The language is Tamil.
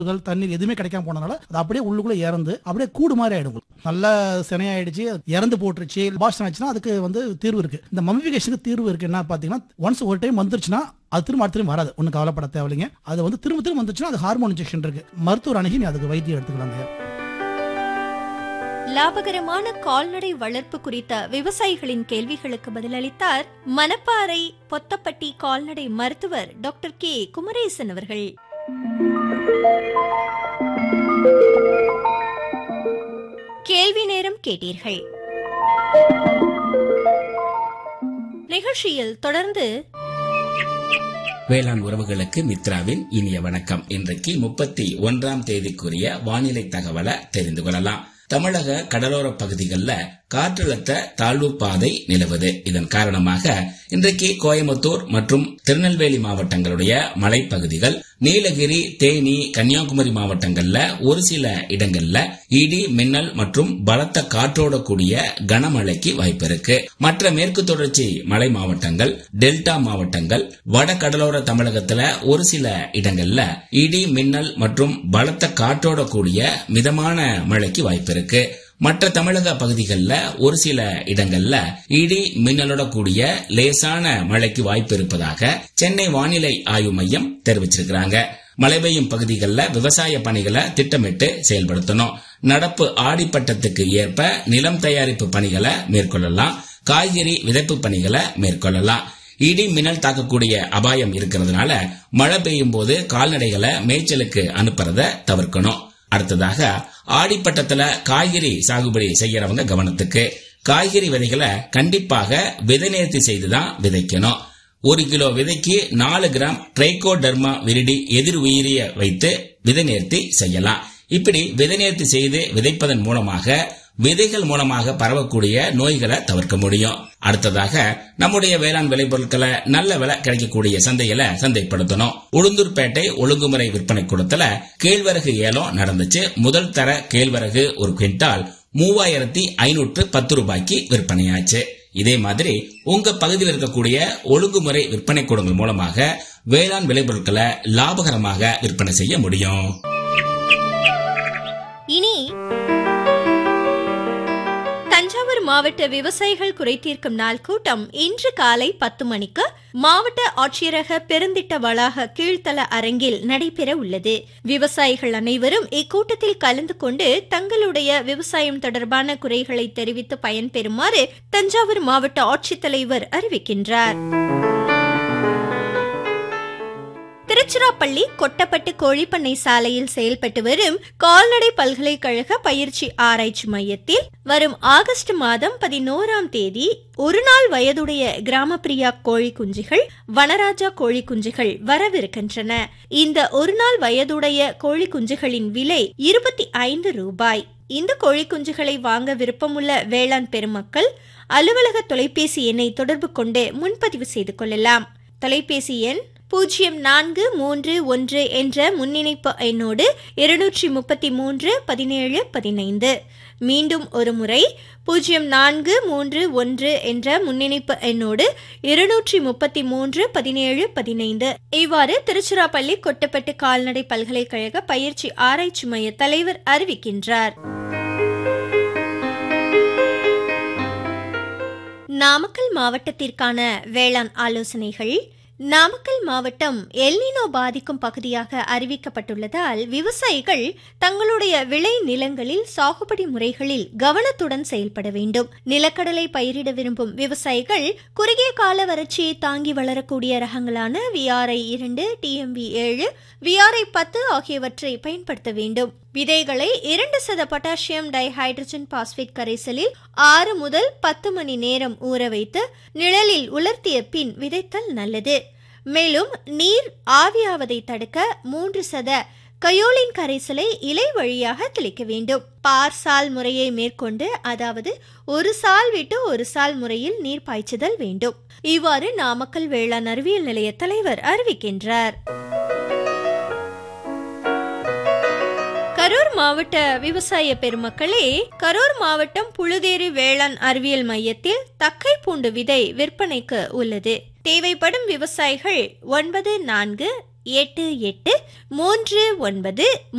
உணவுகள் தண்ணீர் எதுவுமே கிடைக்காம போனனால அது அப்படியே உள்ளுக்குள்ள இறந்து அப்படியே கூடு மாதிரி ஆயிடும் உங்களுக்கு. நல்லா சினையாயிடுச்சு இறந்து போட்டுருச்சு பாஷன் ஆச்சுன்னா அதுக்கு வந்து தீர்வு இருக்கு இந்த மமிஃபிகேஷனுக்கு தீர்வு இருக்கு என்ன பாத்தீங்கன்னா ஒன்ஸ் ஒரு டைம் வந்துருச்சுன்னா அது திரும்ப அடுத்த time வராது ஒன்றும் கவலைப்பட தேவையில்லைங்க அது வந்து திரும்ப திரும்ப வந்துச்சுன்னா அது ஹார்மோன் இன்ஜெக்ஷன் இருக்கு மருத்துவர் அணுகி நீ அதுக்கு வைத்தியம் எடுத்துக்கலாங்க லாபகரமான கால்நடை வளர்ப்பு குறித்த விவசாயிகளின் கேள்விகளுக்கு பதிலளித்தார் மணப்பாறை பொத்தப்பட்டி கால்நடை மருத்துவர் டாக்டர் கே குமரேசன் அவர்கள் கேள்வி நேரம் கேட்டீர்கள் நிகழ்ச்சியில் தொடர்ந்து வேளாண் உறவுகளுக்கு மித்ராவின் இனிய வணக்கம் இன்றைக்கு முப்பத்தி ஒன்றாம் தேதிக்குரிய வானிலை தகவலை தெரிந்து கொள்ளலாம் தமிழக கடலோர பகுதிகளில் காற்றழுத்த தாழ்வு பாதை நிலவுது இதன் காரணமாக இன்றைக்கு கோயம்புத்தூர் மற்றும் திருநெல்வேலி மாவட்டங்களுடைய மலைப்பகுதிகள் நீலகிரி தேனி கன்னியாகுமரி மாவட்டங்கள்ல ஒரு சில இடங்கள்ல இடி மின்னல் மற்றும் பலத்த காற்றோட கூடிய கனமழைக்கு வாய்ப்பு இருக்கு மற்ற மேற்கு தொடர்ச்சி மலை மாவட்டங்கள் டெல்டா மாவட்டங்கள் வட கடலோர தமிழகத்துல ஒரு சில இடங்கள்ல இடி மின்னல் மற்றும் பலத்த காற்றோட கூடிய மிதமான மழைக்கு வாய்ப்பு இருக்கு மற்ற தமிழக பகுதிகளில் ஒரு சில இடங்கள்ல இடி மின்னலோட கூடிய லேசான மழைக்கு வாய்ப்பு இருப்பதாக சென்னை வானிலை ஆய்வு மையம் தெரிவிச்சிருக்கிறாங்க மழை பெய்யும் பகுதிகளில் விவசாய பணிகளை திட்டமிட்டு செயல்படுத்தணும் நடப்பு ஆடிப்பட்டத்துக்கு ஏற்ப நிலம் தயாரிப்பு பணிகளை மேற்கொள்ளலாம் காய்கறி விதைப்பு பணிகளை மேற்கொள்ளலாம் இடி மின்னல் தாக்கக்கூடிய அபாயம் இருக்கிறதுனால மழை பெய்யும் போது கால்நடைகளை மேய்ச்சலுக்கு அனுப்புறத தவிர்க்கணும் அடுத்ததாக ஆடிப்பட்டத்துல காய்கறி சாகுபடி செய்யறவங்க கவனத்துக்கு காய்கறி விதைகளை கண்டிப்பாக விதை நேர்த்தி செய்துதான் விதைக்கணும் ஒரு கிலோ விதைக்கு நாலு கிராம் ட்ரைகோடர்மா விரிடி எதிர் உயிரிய வைத்து விதை நேர்த்தி செய்யலாம் இப்படி விதை நேர்த்தி செய்து விதைப்பதன் மூலமாக விதைகள் மூலமாக பரவக்கூடிய நோய்களை தவிர்க்க முடியும் அடுத்ததாக நம்முடைய வேளாண் விளைபொருட்களை நல்ல விலை கிடைக்கக்கூடிய சந்தையில சந்தைப்படுத்தணும் உளுந்தூர்பேட்டை ஒழுங்குமுறை விற்பனை கூடத்துல கேழ்வரகு ஏலம் நடந்துச்சு முதல் தர கேழ்வரகு ஒரு குவிண்டால் மூவாயிரத்தி ஐநூற்று பத்து ரூபாய்க்கு விற்பனையாச்சு இதே மாதிரி உங்க பகுதியில் இருக்கக்கூடிய ஒழுங்குமுறை விற்பனை கூடங்கள் மூலமாக வேளாண் விளைபொருட்களை லாபகரமாக விற்பனை செய்ய முடியும் இனி தஞ்சாவூர் மாவட்ட விவசாயிகள் குறைதீர்க்கும் நாள் கூட்டம் இன்று காலை பத்து மணிக்கு மாவட்ட ஆட்சியரக பெருந்திட்ட வளாக கீழ்த்தல அரங்கில் நடைபெற உள்ளது விவசாயிகள் அனைவரும் இக்கூட்டத்தில் கலந்து கொண்டு தங்களுடைய விவசாயம் தொடர்பான குறைகளை தெரிவித்து பயன்பெறுமாறு தஞ்சாவூர் மாவட்ட ஆட்சித்தலைவர் அறிவிக்கின்றார் திருச்சிராப்பள்ளி கொட்டப்பட்டு கோழிப்பண்ணை சாலையில் செயல்பட்டு வரும் கால்நடை பல்கலைக்கழக பயிற்சி ஆராய்ச்சி மையத்தில் வரும் ஆகஸ்ட் மாதம் பதினோராம் தேதி ஒரு நாள் வயதுடைய கிராமப்பிரியா கோழி குஞ்சுகள் வனராஜா கோழி குஞ்சுகள் வரவிருக்கின்றன இந்த ஒரு நாள் வயதுடைய கோழி குஞ்சுகளின் விலை இருபத்தி ஐந்து ரூபாய் இந்த கோழி குஞ்சுகளை வாங்க விருப்பமுள்ள வேளாண் பெருமக்கள் அலுவலக தொலைபேசி எண்ணை தொடர்பு கொண்டு முன்பதிவு செய்து கொள்ளலாம் தொலைபேசி எண் பூஜ்ஜியம் நான்கு மூன்று ஒன்று என்ற முன்னிணைப்பு எண்ணோடு இருநூற்றி முப்பத்தி மூன்று பதினேழு பதினைந்து மீண்டும் ஒரு முறை பூஜ்ஜியம் நான்கு மூன்று ஒன்று என்ற முன்னிணைப்பு எண்ணோடு இருநூற்றி முப்பத்தி மூன்று பதினேழு பதினைந்து இவ்வாறு திருச்சிராப்பள்ளி கொட்டப்பட்டு கால்நடை பல்கலைக்கழக பயிற்சி ஆராய்ச்சி மைய தலைவர் அறிவிக்கின்றார் நாமக்கல் மாவட்டத்திற்கான வேளாண் ஆலோசனைகள் நாமக்கல் மாவட்டம் எல்னினோ பாதிக்கும் பகுதியாக அறிவிக்கப்பட்டுள்ளதால் விவசாயிகள் தங்களுடைய விளை நிலங்களில் சாகுபடி முறைகளில் கவனத்துடன் செயல்பட வேண்டும் நிலக்கடலை பயிரிட விரும்பும் விவசாயிகள் குறுகிய கால வறட்சியை தாங்கி வளரக்கூடிய ரகங்களான விஆர்ஐ இரண்டு டிஎம்பி ஏழு விஆர்ஐ பத்து ஆகியவற்றை பயன்படுத்த வேண்டும் விதைகளை இரண்டு சத பொட்டாசியம் டைஹைட்ரஜன் பாஸ்பேட் கரைசலில் ஆறு முதல் பத்து மணி நேரம் ஊற வைத்து நிழலில் உலர்த்திய பின் விதைத்தல் நல்லது மேலும் நீர் ஆவியாவதை தடுக்க மூன்று சத கயோலின் கரைசலை இலை வழியாக தெளிக்க வேண்டும் பார்சால் முறையை மேற்கொண்டு அதாவது ஒரு சால் விட்டு ஒரு சால் முறையில் நீர் பாய்ச்சுதல் வேண்டும் இவ்வாறு நாமக்கல் வேளாண் அறிவியல் நிலைய தலைவர் அறிவிக்கின்றார் கரூர் மாவட்ட விவசாய பெருமக்களே கரூர் மாவட்டம் புழுதேரி வேளாண் அறிவியல் மையத்தில் தக்கை பூண்டு விதை விற்பனைக்கு உள்ளது தேவைப்படும் விவசாயிகள் ஒன்பது நான்கு எட்டு எட்டு மூன்று ஒன்பது